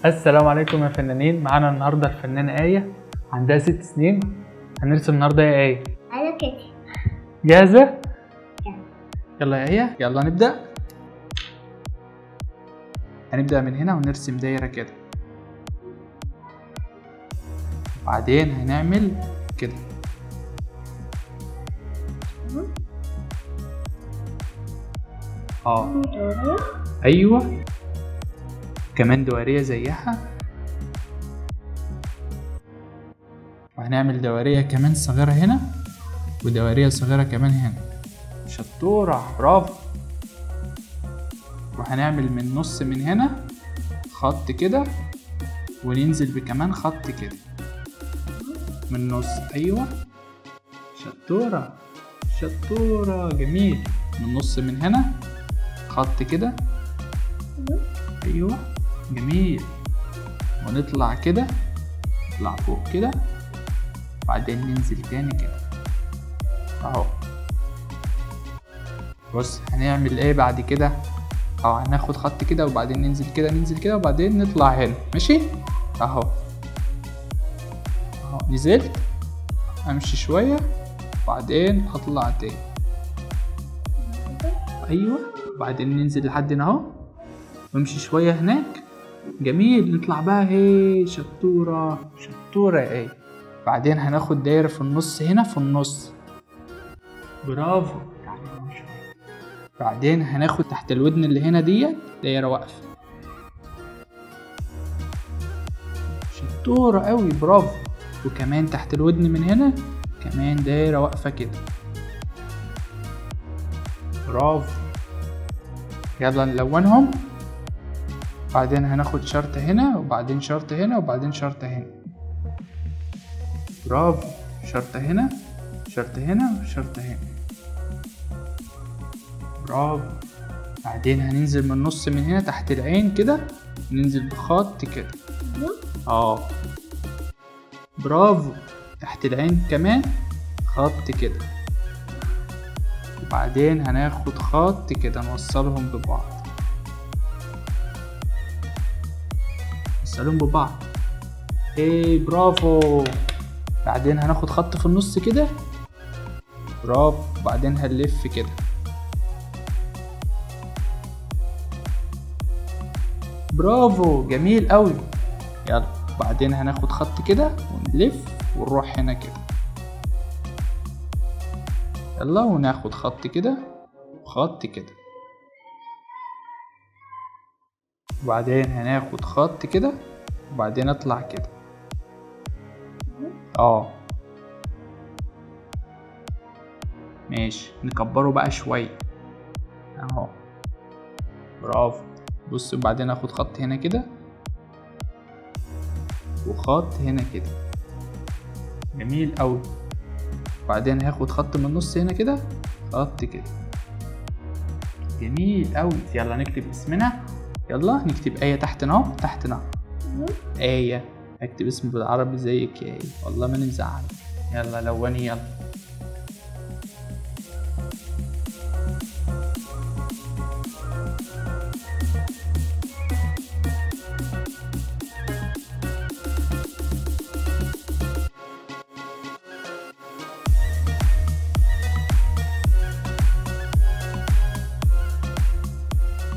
السلام عليكم يا فنانين معانا النهارده الفنانة آية عندها ست سنين هنرسم النهارده يا آية على كده جاهزة؟ يلا يا آية يلا نبدأ هنبدأ من هنا ونرسم دايرة كده وبعدين هنعمل كده اه ايوه كمان دوارية زيها وهنعمل دوارية كمان صغيرة هنا ودوارية صغيرة كمان هنا شطورة برافو وهنعمل من نص من هنا خط كده وننزل بكمان خط كده من نص ايوه شطورة شطورة جميل من نص من هنا خط كده ايوه جميل ونطلع كده نطلع فوق كده وبعدين ننزل تاني كده اهو بص هنعمل ايه بعد كده او هناخد خط كده وبعدين ننزل كده ننزل كده وبعدين نطلع هنا ماشي اهو اهو نزلت امشي شوية وبعدين اطلع تاني ايوه وبعدين ننزل لحد هنا اهو وامشي شوية هناك جميل نطلع بقى هي شطورة شطورة ايه بعدين هناخد دايرة في النص هنا في النص برافو تعالي هنا شوية. بعدين هناخد تحت الودن اللي هنا ديت دايرة واقفة شطورة قوي برافو وكمان تحت الودن من هنا كمان دايرة واقفة كده برافو يلا نلونهم بعدين هناخد شرطة هنا وبعدين شرطة هنا وبعدين شرطة هنا برافو شرطة هنا شرطة هنا وشرطة هنا برافو بعدين هننزل من النص من هنا تحت العين كده ننزل بخط كده اه برافو تحت العين كمان خط كده وبعدين هناخد خط كده نوصلهم ببعض نوصلهم ببعض ايه برافو بعدين هناخد خط في النص كده برافو وبعدين هنلف كده برافو جميل قوي يلا بعدين هناخد خط كده ونلف ونروح هنا كده يلا وناخد خط كده وخط كده وبعدين هناخد خط كده وبعدين اطلع كده اه ماشي نكبره بقى شوية اهو برافو بص وبعدين اخد خط هنا كده وخط هنا كده جميل اوي بعدين هاخد خط من النص هنا كده خط كده جميل اوي يلا نكتب اسمنا يلا نكتب آية تحتنا اهو تحتنا اهو. آية اكتب اسمي بالعربي زيك يا آية والله ماني مزعل يلا لوني يلا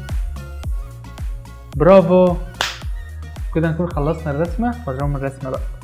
برافو كده نكون خلصنا الرسمة وريهم الرسمة بقى